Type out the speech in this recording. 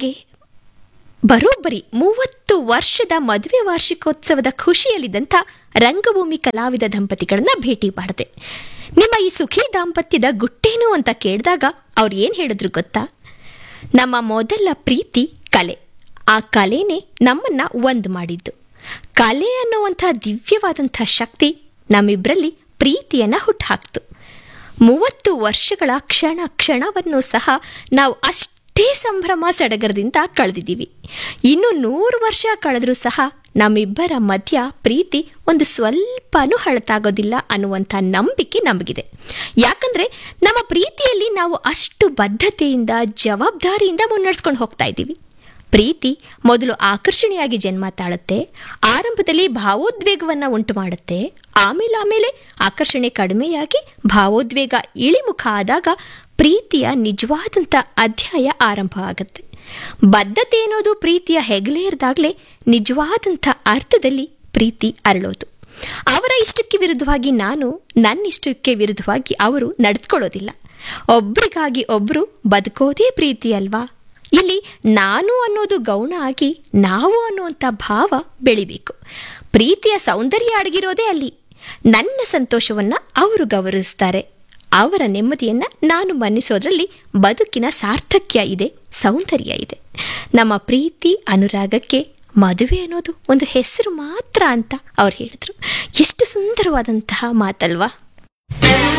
ಕೊನೆಗೆ ಬರೋಬ್ಬರಿ ಮೂವತ್ತು ವರ್ಷದ ಮದುವೆ ವಾರ್ಷಿಕೋತ್ಸವದ ಖುಷಿಯಲ್ಲಿದ್ದಂಥ ರಂಗಭೂಮಿ ಕಲಾವಿದ ದಂಪತಿಗಳನ್ನ ಭೇಟಿ ಮಾಡಿದೆ ನಿಮ್ಮ ಈ ಸುಖಿ ದಾಂಪತ್ಯದ ಗುಟ್ಟೇನು ಅಂತ ಕೇಳಿದಾಗ ಅವ್ರು ಏನು ಹೇಳಿದ್ರು ಗೊತ್ತಾ ನಮ್ಮ ಮೊದಲ ಪ್ರೀತಿ ಕಲೆ ಆ ಕಲೆನೇ ನಮ್ಮನ್ನ ಒಂದು ಮಾಡಿದ್ದು ಕಲೆ ಅನ್ನುವಂಥ ದಿವ್ಯವಾದಂಥ ಶಕ್ತಿ ನಮ್ಮಿಬ್ಬರಲ್ಲಿ ಪ್ರೀತಿಯನ್ನ ಹುಟ್ಟುಹಾಕ್ತು ಮೂವತ್ತು ವರ್ಷಗಳ ಕ್ಷಣ ಕ್ಷಣವನ್ನು ಸಹ ನಾವು ಅಷ್ಟೇ ಸಂಭ್ರಮ ಸಡಗರದಿಂದ ಕಳೆದಿದ್ದೀವಿ ಇನ್ನು ನೂರು ವರ್ಷ ಕಳೆದರೂ ಸಹ ನಮ್ಮಿಬ್ಬರ ಮಧ್ಯ ಪ್ರೀತಿ ಒಂದು ಸ್ವಲ್ಪನೂ ಹಳತಾಗೋದಿಲ್ಲ ಅನ್ನುವಂಥ ನಂಬಿಕೆ ನಮಗಿದೆ ಯಾಕಂದ್ರೆ ನಮ್ಮ ಪ್ರೀತಿಯಲ್ಲಿ ನಾವು ಅಷ್ಟು ಬದ್ಧತೆಯಿಂದ ಜವಾಬ್ದಾರಿಯಿಂದ ಮುನ್ನಡೆಸ್ಕೊಂಡು ಹೋಗ್ತಾ ಇದ್ದೀವಿ ಪ್ರೀತಿ ಮೊದಲು ಆಕರ್ಷಣೆಯಾಗಿ ಜನ್ಮ ತಾಳುತ್ತೆ ಆರಂಭದಲ್ಲಿ ಭಾವೋದ್ವೇಗವನ್ನು ಉಂಟು ಮಾಡುತ್ತೆ ಆಮೇಲೆ ಆಮೇಲೆ ಆಕರ್ಷಣೆ ಕಡಿಮೆಯಾಗಿ ಭಾವೋದ್ವೇಗ ಇಳಿಮುಖ ಆದಾಗ ಪ್ರೀತಿಯ ನಿಜವಾದಂಥ ಅಧ್ಯಾಯ ಆರಂಭ ಆಗುತ್ತೆ ಬದ್ಧತೆ ಅನ್ನೋದು ಪ್ರೀತಿಯ ಹೆಗಲೇರ್ದಾಗಲೇ ನಿಜವಾದಂಥ ಅರ್ಥದಲ್ಲಿ ಪ್ರೀತಿ ಅರಳೋದು ಅವರ ಇಷ್ಟಕ್ಕೆ ವಿರುದ್ಧವಾಗಿ ನಾನು ನನ್ನ ಇಷ್ಟಕ್ಕೆ ವಿರುದ್ಧವಾಗಿ ಅವರು ನಡೆದುಕೊಳ್ಳೋದಿಲ್ಲ ಒಬ್ರಿಗಾಗಿ ಒಬ್ರು ಬದುಕೋದೇ ಪ್ರೀತಿ ಅಲ್ವಾ ಇಲ್ಲಿ ನಾನು ಅನ್ನೋದು ಗೌಣ ಆಗಿ ನಾವು ಅನ್ನುವಂಥ ಭಾವ ಬೆಳಿಬೇಕು ಪ್ರೀತಿಯ ಸೌಂದರ್ಯ ಅಡಗಿರೋದೇ ಅಲ್ಲಿ ನನ್ನ ಸಂತೋಷವನ್ನ ಅವರು ಗೌರವಿಸ್ತಾರೆ ಅವರ ನೆಮ್ಮದಿಯನ್ನ ನಾನು ಮನ್ನಿಸೋದ್ರಲ್ಲಿ ಬದುಕಿನ ಸಾರ್ಥಕ್ಯ ಇದೆ ಸೌಂದರ್ಯ ಇದೆ ನಮ್ಮ ಪ್ರೀತಿ ಅನುರಾಗಕ್ಕೆ ಮದುವೆ ಅನ್ನೋದು ಒಂದು ಹೆಸರು ಮಾತ್ರ ಅಂತ ಅವ್ರು ಹೇಳಿದ್ರು ಎಷ್ಟು ಸುಂದರವಾದಂತಹ ಮಾತಲ್ವಾ